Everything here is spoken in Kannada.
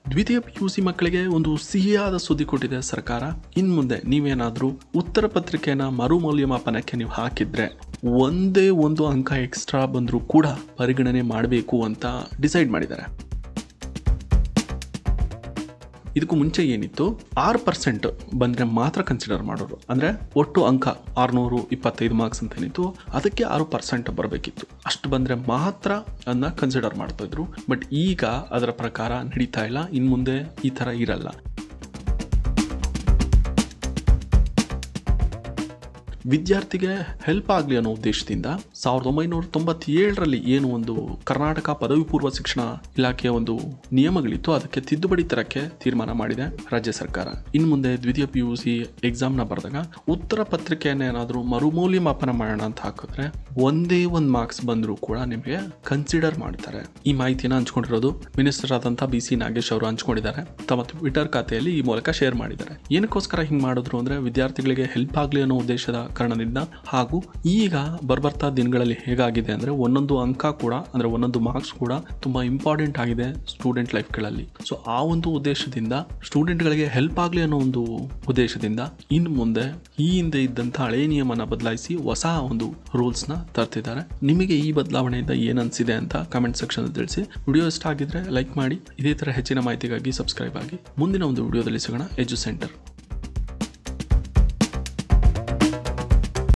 ದ್ವಿತೀಯ ಪಿ ಯು ಸಿ ಮಕ್ಕಳಿಗೆ ಒಂದು ಸಿಹಿಯಾದ ಸುದ್ದಿ ಕೊಟ್ಟಿದೆ ಸರ್ಕಾರ ಇನ್ನು ಮುಂದೆ ನೀವೇನಾದರೂ ಉತ್ತರ ಪತ್ರಿಕೆನ ಮರು ಮೌಲ್ಯಮಾಪನಕ್ಕೆ ನೀವು ಹಾಕಿದ್ರೆ ಒಂದೇ ಒಂದು ಅಂಕ ಎಕ್ಸ್ಟ್ರಾ ಬಂದರೂ ಕೂಡ ಪರಿಗಣನೆ ಮಾಡಬೇಕು ಅಂತ ಡಿಸೈಡ್ ಮಾಡಿದ್ದಾರೆ ಇದಕ್ಕೂ ಮುಂಚೆ ಏನಿತ್ತು ಆರು ಪರ್ಸೆಂಟ್ ಬಂದರೆ ಮಾತ್ರ ಕನ್ಸಿಡರ್ ಮಾಡೋರು ಅಂದರೆ ಒಟ್ಟು ಅಂಕ ಆರುನೂರು ಇಪ್ಪತ್ತೈದು ಮಾರ್ಕ್ಸ್ ಅಂತ ಏನಿತ್ತು ಅದಕ್ಕೆ ಆರು ಪರ್ಸೆಂಟ್ ಬರಬೇಕಿತ್ತು ಅಷ್ಟು ಬಂದರೆ ಮಾತ್ರ ಅದನ್ನ ಕನ್ಸಿಡರ್ ಮಾಡ್ತಾ ಇದ್ರು ಬಟ್ ಈಗ ಅದರ ಪ್ರಕಾರ ನಡೀತಾ ಇಲ್ಲ ಇನ್ನು ಮುಂದೆ ಈ ಥರ ಇರಲ್ಲ ವಿದ್ಯಾರ್ಥಿಗೆ ಹೆಲ್ಪ್ ಆಗಲಿ ಅನ್ನೋ ಉದ್ದೇಶದಿಂದ ಸಾವಿರದ ಒಂಬೈನೂರ ತೊಂಬತ್ತೇಳರಲ್ಲಿ ಏನು ಒಂದು ಕರ್ನಾಟಕ ಪದವಿ ಪೂರ್ವ ಶಿಕ್ಷಣ ಇಲಾಖೆಯ ಒಂದು ನಿಯಮಗಳಿತ್ತು ಅದಕ್ಕೆ ತಿದ್ದುಪಡಿ ತರಕ್ಕೆ ತೀರ್ಮಾನ ಮಾಡಿದೆ ರಾಜ್ಯ ಸರ್ಕಾರ ಇನ್ನು ಮುಂದೆ ದ್ವಿತೀಯ ಪಿ ಯು ಸಿ ಎಕ್ಸಾಮ್ನ ಬರೆದಾಗ ಉತ್ತರ ಪತ್ರಿಕೆಯನ್ನು ಏನಾದರೂ ಮರುಮೌಲ್ಯಮಾಪನ ಮಾಡೋಣ ಅಂತ ಹಾಕಿದ್ರೆ ಒಂದೇ ಒಂದು ಮಾರ್ಕ್ಸ್ ಬಂದರೂ ಕೂಡ ನಿಮಗೆ ಕನ್ಸಿಡರ್ ಮಾಡ್ತಾರೆ ಈ ಮಾಹಿತಿನ ಹಂಚ್ಕೊಂಡಿರೋದು ಮಿನಿಸ್ಟರ್ ಆದಂಥ ಬಿ ಸಿ ನಾಗೇಶ್ ಅವರು ಹಂಚ್ಕೊಂಡಿದ್ದಾರೆ ತಮ್ಮ ಟ್ವಿಟರ್ ಖಾತೆಯಲ್ಲಿ ಈ ಮೂಲಕ ಶೇರ್ ಮಾಡಿದ್ದಾರೆ ಏನಕ್ಕೋಸ್ಕರ ಹಿಂಗೆ ಮಾಡಿದ್ರು ಅಂದರೆ ವಿದ್ಯಾರ್ಥಿಗಳಿಗೆ ಹೆಲ್ಪ್ ಆಗಲಿ ಅನ್ನೋ ಉದ್ದೇಶದ ಕಾರಣದಿಂದ ಹಾಗೂ ಈಗ ಬರ್ಬರ್ತಾ ದಿನಗಳಲ್ಲಿ ಹೇಗಾಗಿದೆ ಅಂದರೆ ಒಂದೊಂದು ಅಂಕ ಕೂಡ ಅಂದರೆ ಒಂದೊಂದು ಮಾರ್ಕ್ಸ್ ಕೂಡ ತುಂಬ ಇಂಪಾರ್ಟೆಂಟ್ ಆಗಿದೆ ಸ್ಟೂಡೆಂಟ್ ಲೈಫ್ಗಳಲ್ಲಿ ಸೊ ಆ ಒಂದು ಉದ್ದೇಶದಿಂದ ಸ್ಟೂಡೆಂಟ್ಗಳಿಗೆ ಹೆಲ್ಪ್ ಆಗಲಿ ಅನ್ನೋ ಒಂದು ಉದ್ದೇಶದಿಂದ ಇನ್ನು ಮುಂದೆ ಈ ಹಿಂದೆ ಇದ್ದಂಥ ಹಳೆ ನಿಯಮನ ಬದಲಾಯಿಸಿ ಹೊಸ ಒಂದು ರೂಲ್ಸ್ನ ತರ್ತಿದ್ದಾರೆ ನಿಮಗೆ ಈ ಬದಲಾವಣೆಯಿಂದ ಏನು ಅನಿಸಿದೆ ಅಂತ ಕಮೆಂಟ್ ಸೆಕ್ಷನ್ ತಿಳಿಸಿ ವಿಡಿಯೋ ಇಷ್ಟ ಆಗಿದ್ರೆ ಲೈಕ್ ಮಾಡಿ ಇದೇ ಥರ ಹೆಚ್ಚಿನ ಮಾಹಿತಿಗಾಗಿ ಸಬ್ಸ್ಕ್ರೈಬ್ ಆಗಿ ಮುಂದಿನ ಒಂದು ವಿಡಿಯೋದಲ್ಲಿ ಸಿಗೋಣ ಎಜು ಸೆಂಟರ್